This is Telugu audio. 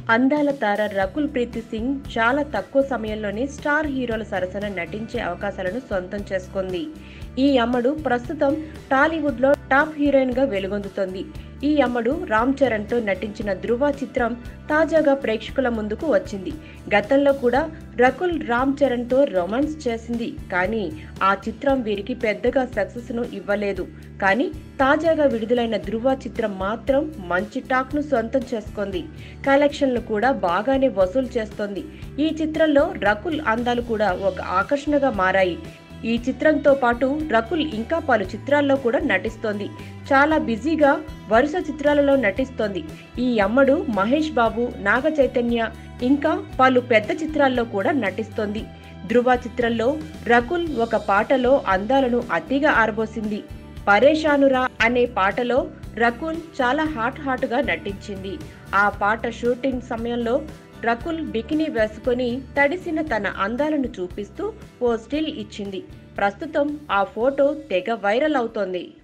అందాల తార రకుల్ ప్రీతి సింగ్ చాలా తక్కువ సమయంలోనే స్టార్ హీరోల సరసన నటించే అవకాశాలను సొంతం చేసుకుంది ఈ అమ్మడు ప్రస్తుతం టాలీవుడ్ లో టాప్ హీరోయిన్ గా వెలుగొందుతోంది ఈ అమ్మడు రామ్ చరణ్ తో నటించిన ధృవ చిత్రం తాజాగా ప్రేక్షకుల ముందుకు వచ్చింది గతంలో కూడా రకుల్ రామ్ చరణ్ తో రొమాన్స్ చేసింది కానీ ఆ చిత్రం వీరికి పెద్దగా సక్సెస్ ను ఇవ్వలేదు కానీ తాజాగా విడుదలైన ధృవ చిత్రం మాత్రం మంచి టాక్ ను సొంతం చేసుకుంది కలెక్షన్లు కూడా బాగానే వసూలు చేస్తోంది ఈ చిత్రంలో రకుల్ అందాలు కూడా ఒక ఆకర్షణగా మారాయి ఈ చిత్రంతో పాటు రకుల్ ఇంకా పలు చిత్రాల్లో కూడా నటిస్తోంది చాలా బిజీగా వరుస చిత్రాలలో నటిస్తోంది ఈ అమ్మడు మహేష్ బాబు నాగ చైతన్య ఇంకా పలు పెద్ద చిత్రాల్లో కూడా నటిస్తోంది ధృవ చిత్రంలో రకుల్ ఒక పాటలో అందాలను అతిగా ఆరబోసింది పరేషానురా అనే పాటలో రకుల్ చాలా హాట్ హాట్ గా నటించింది ఆ పాట షూటింగ్ సమయంలో రకుల్ బికినీ వేసుకొని తడిసిన తన అందాలను చూపిస్తూ ఓ స్టిల్ ఇచ్చింది ప్రస్తుతం ఆ ఫోటో తెగ వైరల్ అవుతోంది